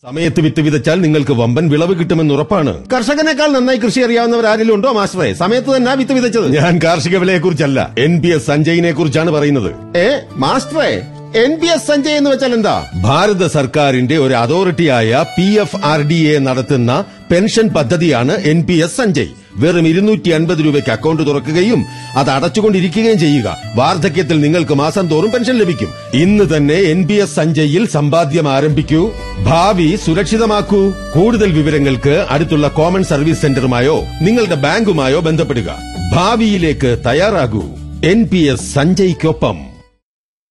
സമയത്ത് വിത്ത് വിതച്ചാൽ നിങ്ങൾക്ക് വമ്പൻ വിളവ് കിട്ടുമെന്ന് ഉറപ്പാണ് കർഷകനേക്കാൾ നന്നായി കൃഷി അറിയാവുന്നവർ ആരെങ്കിലും ഉണ്ടോ മാസ്റ്ററെ സമയത്ത് തന്നെ വിത്ത് വിതച്ചത് ഞാൻ കാർഷിക വിലയെ കുറിച്ചല്ല എൻ പി എസ് സഞ്ജയിനെ കുറിച്ചാണ് പറയുന്നത് ഏ മാസ്റ്ററെ എൻ പി എസ് സഞ്ജയ് എന്ന് വെച്ചാൽ എന്താ ഭാരത സർക്കാരിന്റെ ഒരു അതോറിറ്റിയായ P F R D A നടത്തുന്ന പെൻഷൻ പദ്ധതിയാണ് എൻ പി എസ് സഞ്ജയ് വെറും ഇരുന്നൂറ്റി അൻപത് രൂപയ്ക്ക് അക്കൗണ്ട് തുറക്കുകയും അത് അടച്ചുകൊണ്ടിരിക്കുകയും ചെയ്യുക വാർദ്ധക്യത്തിൽ നിങ്ങൾക്ക് മാസം തോറും പെൻഷൻ ലഭിക്കും ഇന്ന് തന്നെ എൻ പി എസ് സഞ്ജയിൽ സമ്പാദ്യം ആരംഭിക്കൂ ഭാവി സുരക്ഷിതമാക്കൂ കൂടുതൽ വിവരങ്ങൾക്ക് അടുത്തുള്ള കോമൺ സർവീസ് സെന്ററുമായോ നിങ്ങളുടെ ബാങ്കുമായോ ബന്ധപ്പെടുക ഭാവിയിലേക്ക് തയ്യാറാകൂ എൻ പി എസ് സഞ്ജയ്ക്കൊപ്പം